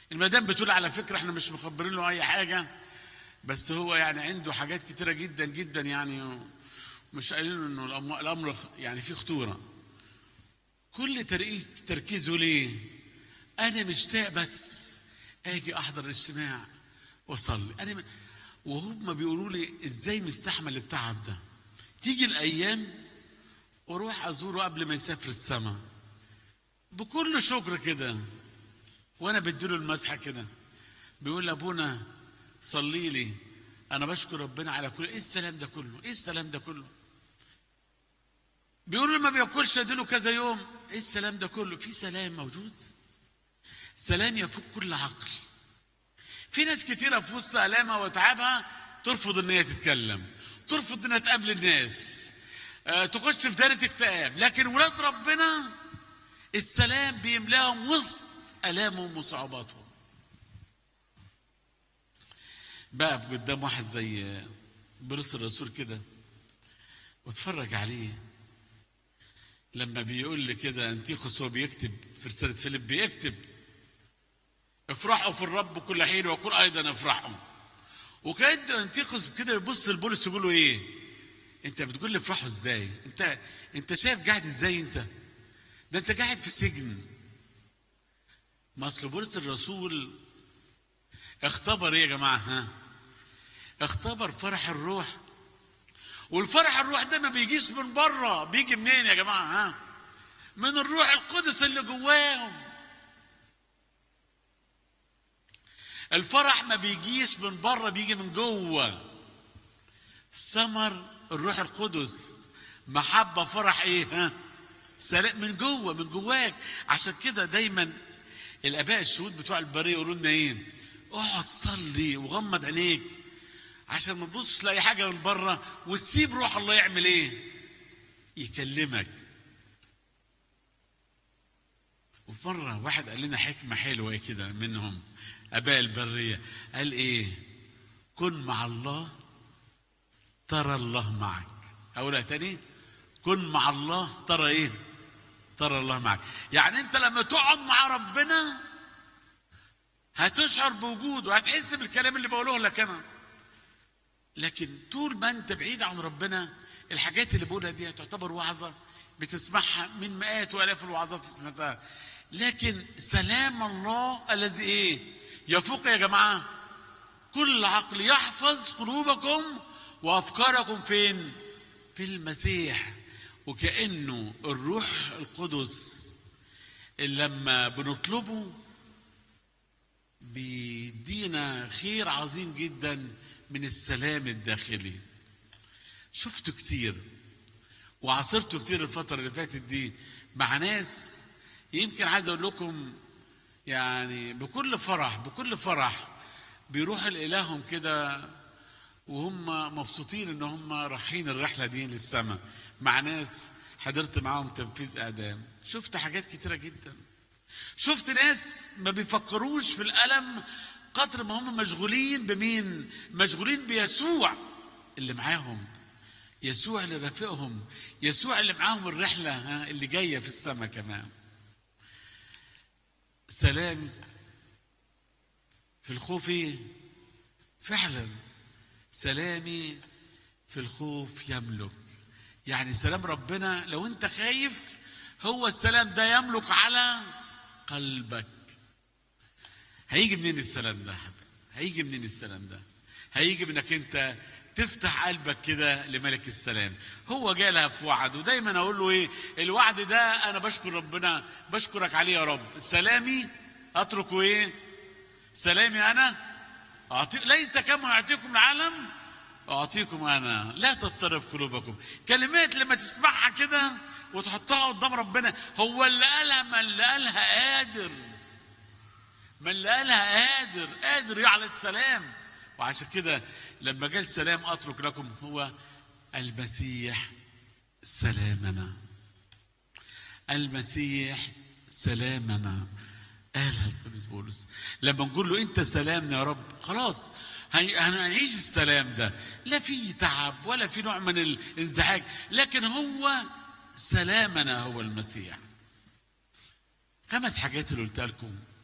المدام بتقول على فكره احنا مش مخبرين له اي حاجه بس هو يعني عنده حاجات كتيره جدا جدا يعني مش قايلين له انه الأم- الامر خ- يعني فيه خطوره كل تركيز تركيزه ليه انا مشتاق بس اجي احضر الاجتماع واصلي انا م... وهم بيقولوا لي ازاي مستحمل التعب ده تيجي الايام واروح ازوره قبل ما يسافر السماء بكل شكر كده وانا بديله المسحه كده بيقول لي ابونا صلي لي انا بشكر ربنا على كل ايه السلام ده كله ايه السلام ده كله بيقول لي ما بياكلش اديله كذا يوم ايه السلام ده كله في سلام موجود سلام يفوق كل عقل في ناس كتيرة في وسط آلامها وتعبها ترفض إن هي تتكلم ترفض إنها تقابل الناس آه، تخش في دايرة اكتئاب لكن ولاد ربنا السلام بيملاهم وسط آلامهم وصعوباتهم بقى قدام واحد زي بولس الرسول كده واتفرج عليه لما بيقول لي كده انتيخوس هو بيكتب في رسالة فيليب بيكتب افرحوا في الرب كل حين وقل ايضا افرحوا وكان انتيخوس كده يبص لبولس يقول له ايه انت بتقول لي افرحوا ازاي انت انت شايف قاعد ازاي انت ده انت قاعد في سجن ما اصل بولس الرسول اختبر ايه يا جماعه ها اختبر فرح الروح والفرح الروح ده ما بيجيش من بره بيجي منين يا جماعه ها من الروح القدس اللي جواهم الفرح ما بيجيش من بره بيجي من جوه ثمر الروح القدس محبه فرح ايه ها سلام من جوه من جواك عشان كده دايما الاباء الشهود بتوع البريه يقولوا لنا ايه اقعد صلي وغمض عينيك عشان ما تبصش لاي حاجه من بره وتسيب روح الله يعمل ايه يكلمك وفي مرة واحد قال لنا حكمة حلوة كده منهم آباء البرية قال إيه كن مع الله ترى الله معك أقولها تاني كن مع الله ترى إيه ترى الله معك يعني أنت لما تقعد مع ربنا هتشعر بوجوده هتحس بالكلام اللي بقوله لك أنا لكن طول ما أنت بعيد عن ربنا الحاجات اللي بقولها دي تعتبر وعظة بتسمعها من مئات وآلاف الوعظات سمعتها لكن سلام الله الذي ايه يفوق يا جماعه كل عقل يحفظ قلوبكم وافكاركم فين في المسيح وكانه الروح القدس اللي لما بنطلبه بيدينا خير عظيم جدا من السلام الداخلي شفته كتير وعاصرته كتير الفترة اللي فاتت دي مع ناس يمكن عايز اقول لكم يعني بكل فرح بكل فرح بيروحوا لإلههم كده وهم مبسوطين ان هم رايحين الرحله دي للسماء مع ناس حضرت معاهم تنفيذ اعدام شفت حاجات كتيره جدا شفت ناس ما بيفكروش في الالم قدر ما هم مشغولين بمين مشغولين بيسوع اللي معاهم يسوع اللي رافقهم يسوع اللي معاهم الرحله ها اللي جايه في السماء كمان سلام في الخوف إيه؟ فعلا سلامي في الخوف يملك يعني سلام ربنا لو انت خايف هو السلام ده يملك على قلبك هيجي منين السلام ده يا حبيبي هيجي منين السلام ده هيجي منك انت تفتح قلبك كده لملك السلام هو جالها في وعد ودايما اقول له ايه الوعد ده انا بشكر ربنا بشكرك عليه يا رب سلامي اتركه ايه سلامي انا أعطي... ليس كما يعطيكم العالم اعطيكم انا لا تضطرب قلوبكم كلمات لما تسمعها كده وتحطها قدام ربنا هو اللي قالها من اللي قالها قادر من اللي قالها قادر قادر يعلى السلام وعشان كده لما جاء السلام اترك لكم هو المسيح سلامنا المسيح سلامنا قالها القديس بولس لما نقول له انت سلامنا يا رب خلاص هنعيش السلام ده لا في تعب ولا في نوع من الانزعاج لكن هو سلامنا هو المسيح خمس حاجات اللي قلتها لكم